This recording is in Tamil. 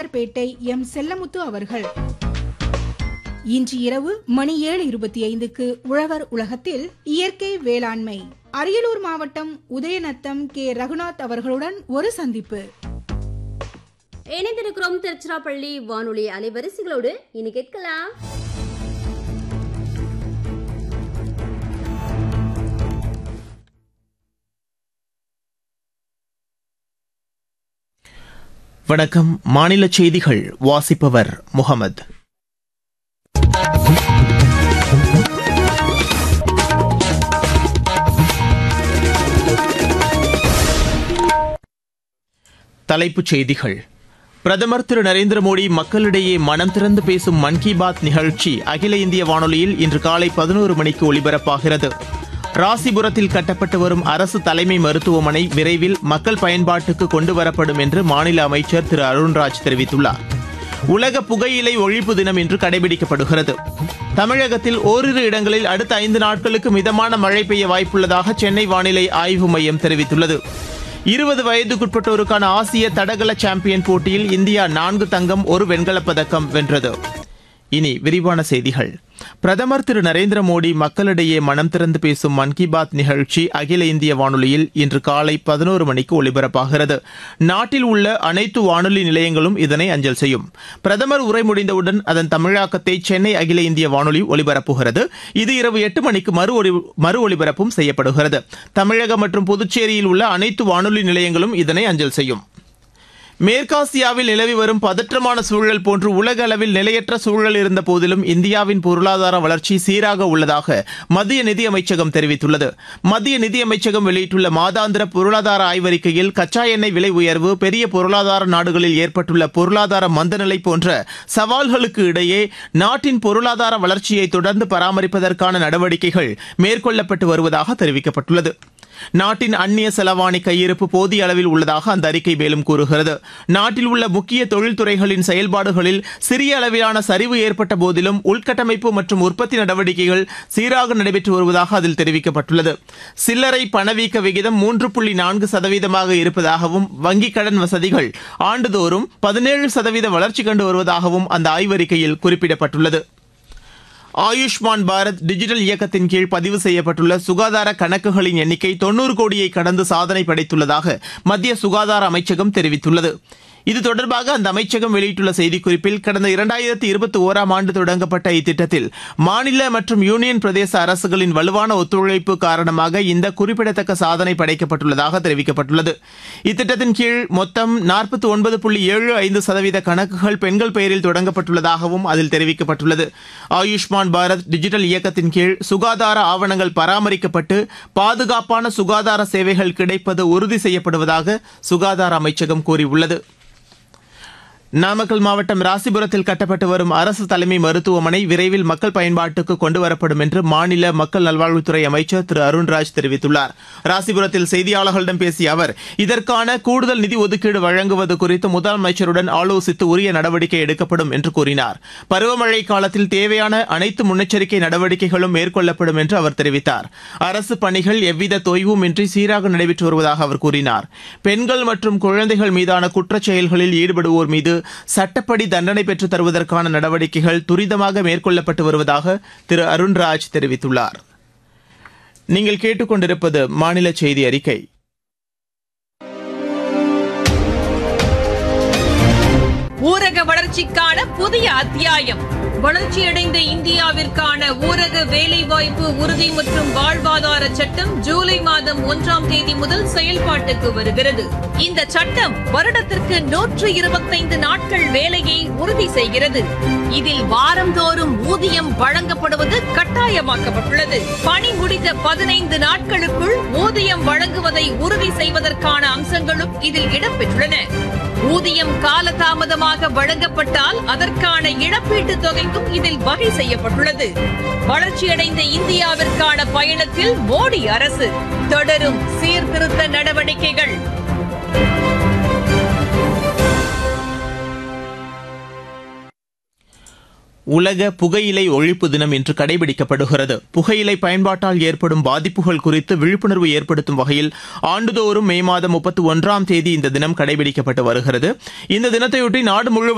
தண்டையார்பேட்டை எம் செல்லமுத்து அவர்கள் இன்று இரவு மணி ஏழு இருபத்தி ஐந்துக்கு உழவர் உலகத்தில் இயற்கை வேளாண்மை அரியலூர் மாவட்டம் உதயநத்தம் கே ரகுநாத் அவர்களுடன் ஒரு சந்திப்பு இணைந்திருக்கிறோம் திருச்சிராப்பள்ளி வானொலி அலைவரிசைகளோடு இனி கேட்கலாம் வணக்கம் மாநில செய்திகள் வாசிப்பவர் முகமது தலைப்புச் செய்திகள் பிரதமர் திரு நரேந்திர மோடி மக்களிடையே மனம் திறந்து பேசும் மன் கி பாத் நிகழ்ச்சி அகில இந்திய வானொலியில் இன்று காலை பதினோரு மணிக்கு ஒலிபரப்பாகிறது ராசிபுரத்தில் கட்டப்பட்டு வரும் அரசு தலைமை மருத்துவமனை விரைவில் மக்கள் பயன்பாட்டுக்கு கொண்டு வரப்படும் என்று மாநில அமைச்சர் திரு அருண்ராஜ் தெரிவித்துள்ளார் உலக புகையிலை ஒழிப்பு தினம் இன்று கடைபிடிக்கப்படுகிறது தமிழகத்தில் ஓரிரு இடங்களில் அடுத்த ஐந்து நாட்களுக்கு மிதமான மழை பெய்ய வாய்ப்புள்ளதாக சென்னை வானிலை ஆய்வு மையம் தெரிவித்துள்ளது இருபது வயதுக்குட்பட்டோருக்கான ஆசிய தடகள சாம்பியன் போட்டியில் இந்தியா நான்கு தங்கம் ஒரு வெண்கலப் பதக்கம் வென்றது இனி விரிவான செய்திகள் பிரதமர் திரு நரேந்திர மோடி மக்களிடையே மனம் திறந்து பேசும் மன் கி பாத் நிகழ்ச்சி அகில இந்திய வானொலியில் இன்று காலை பதினோரு மணிக்கு ஒலிபரப்பாகிறது நாட்டில் உள்ள அனைத்து வானொலி நிலையங்களும் இதனை அஞ்சல் செய்யும் பிரதமர் உரை முடிந்தவுடன் அதன் தமிழாக்கத்தை சென்னை அகில இந்திய வானொலி ஒலிபரப்புகிறது இது இரவு எட்டு மணிக்கு மறு ஒலி மறு ஒலிபரப்பும் செய்யப்படுகிறது தமிழகம் மற்றும் புதுச்சேரியில் உள்ள அனைத்து வானொலி நிலையங்களும் இதனை அஞ்சல் செய்யும் மேற்காசியாவில் நிலவி வரும் பதற்றமான சூழல் போன்று உலக அளவில் நிலையற்ற சூழல் இருந்த போதிலும் இந்தியாவின் பொருளாதார வளர்ச்சி சீராக உள்ளதாக மத்திய நிதியமைச்சகம் தெரிவித்துள்ளது மத்திய நிதியமைச்சகம் வெளியிட்டுள்ள மாதாந்திர பொருளாதார ஆய்வறிக்கையில் கச்சா எண்ணெய் விலை உயர்வு பெரிய பொருளாதார நாடுகளில் ஏற்பட்டுள்ள பொருளாதார மந்தநிலை போன்ற சவால்களுக்கு இடையே நாட்டின் பொருளாதார வளர்ச்சியை தொடர்ந்து பராமரிப்பதற்கான நடவடிக்கைகள் மேற்கொள்ளப்பட்டு வருவதாக தெரிவிக்கப்பட்டுள்ளது நாட்டின் அந்நிய செலவாணி கையிருப்பு போதிய அளவில் உள்ளதாக அந்த அறிக்கை மேலும் கூறுகிறது நாட்டில் உள்ள முக்கிய தொழில்துறைகளின் செயல்பாடுகளில் சிறிய அளவிலான சரிவு ஏற்பட்ட போதிலும் உள்கட்டமைப்பு மற்றும் உற்பத்தி நடவடிக்கைகள் சீராக நடைபெற்று வருவதாக அதில் தெரிவிக்கப்பட்டுள்ளது சில்லறை பணவீக்க விகிதம் மூன்று புள்ளி நான்கு சதவீதமாக இருப்பதாகவும் வங்கிக் கடன் வசதிகள் ஆண்டுதோறும் பதினேழு சதவீத வளர்ச்சி கண்டு வருவதாகவும் அந்த ஆய்வறிக்கையில் குறிப்பிடப்பட்டுள்ளது ஆயுஷ்மான் பாரத் டிஜிட்டல் இயக்கத்தின் கீழ் பதிவு செய்யப்பட்டுள்ள சுகாதார கணக்குகளின் எண்ணிக்கை தொன்னூறு கோடியை கடந்து சாதனை படைத்துள்ளதாக மத்திய சுகாதார அமைச்சகம் தெரிவித்துள்ளது இது தொடர்பாக அந்த அமைச்சகம் வெளியிட்டுள்ள செய்திக்குறிப்பில் கடந்த இரண்டாயிரத்தி இருபத்தி ஓராம் ஆண்டு தொடங்கப்பட்ட இத்திட்டத்தில் மாநில மற்றும் யூனியன் பிரதேச அரசுகளின் வலுவான ஒத்துழைப்பு காரணமாக இந்த குறிப்பிடத்தக்க சாதனை படைக்கப்பட்டுள்ளதாக தெரிவிக்கப்பட்டுள்ளது இத்திட்டத்தின் கீழ் மொத்தம் நாற்பத்தி ஒன்பது புள்ளி ஏழு ஐந்து சதவீத கணக்குகள் பெண்கள் பெயரில் தொடங்கப்பட்டுள்ளதாகவும் அதில் தெரிவிக்கப்பட்டுள்ளது ஆயுஷ்மான் பாரத் டிஜிட்டல் இயக்கத்தின் கீழ் சுகாதார ஆவணங்கள் பராமரிக்கப்பட்டு பாதுகாப்பான சுகாதார சேவைகள் கிடைப்பது உறுதி செய்யப்படுவதாக சுகாதார அமைச்சகம் கூறியுள்ளது நாமக்கல் மாவட்டம் ராசிபுரத்தில் கட்டப்பட்டு வரும் அரசு தலைமை மருத்துவமனை விரைவில் மக்கள் பயன்பாட்டுக்கு கொண்டுவரப்படும் என்று மாநில மக்கள் நல்வாழ்வுத்துறை அமைச்சர் திரு அருண்ராஜ் தெரிவித்துள்ளார் ராசிபுரத்தில் செய்தியாளர்களிடம் பேசிய அவர் இதற்கான கூடுதல் நிதி ஒதுக்கீடு வழங்குவது குறித்து முதலமைச்சருடன் ஆலோசித்து உரிய நடவடிக்கை எடுக்கப்படும் என்று கூறினார் பருவமழை காலத்தில் தேவையான அனைத்து முன்னெச்சரிக்கை நடவடிக்கைகளும் மேற்கொள்ளப்படும் என்று அவர் தெரிவித்தார் அரசு பணிகள் எவ்வித தொய்வுமின்றி சீராக நடைபெற்று வருவதாக அவர் கூறினார் பெண்கள் மற்றும் குழந்தைகள் மீதான குற்றச் செயல்களில் ஈடுபடுவோர் மீது சட்டப்படி தண்டனை பெற்றுத் தருவதற்கான நடவடிக்கைகள் துரிதமாக மேற்கொள்ளப்பட்டு வருவதாக திரு அருண்ராஜ் தெரிவித்துள்ளார் நீங்கள் கேட்டுக்கொண்டிருப்பது மாநில செய்தி அறிக்கை ஊரக வளர்ச்சிக்கான புதிய அத்தியாயம் வளர்ச்சியடைந்த இந்தியாவிற்கான ஊரக வேலைவாய்ப்பு உறுதி மற்றும் வாழ்வாதார சட்டம் ஜூலை மாதம் ஒன்றாம் தேதி முதல் செயல்பாட்டுக்கு வருகிறது இந்த சட்டம் வருடத்திற்கு நூற்று இருபத்தைந்து நாட்கள் வேலையை உறுதி செய்கிறது இதில் வாரந்தோறும் ஊதியம் வழங்கப்படுவது கட்டாயமாக்கப்பட்டுள்ளது பணி முடிந்த பதினைந்து நாட்களுக்குள் ஊதியம் வழங்குவதை உறுதி செய்வதற்கான அம்சங்களும் இதில் இடம்பெற்றுள்ளன ஊதியம் காலதாமதமாக வழங்கப்பட்டால் அதற்கான இழப்பீட்டுத் தொகைக்கும் இதில் வகை செய்யப்பட்டுள்ளது வளர்ச்சியடைந்த இந்தியாவிற்கான பயணத்தில் மோடி அரசு தொடரும் சீர்திருத்த நடவடிக்கைகள் உலக புகையிலை ஒழிப்பு தினம் இன்று கடைபிடிக்கப்படுகிறது புகையிலை பயன்பாட்டால் ஏற்படும் பாதிப்புகள் குறித்து விழிப்புணர்வு ஏற்படுத்தும் வகையில் ஆண்டுதோறும் மே மாதம் முப்பத்தி ஒன்றாம் தேதி இந்த தினம் கடைபிடிக்கப்பட்டு வருகிறது இந்த தினத்தையொட்டி நாடு முழுவதும்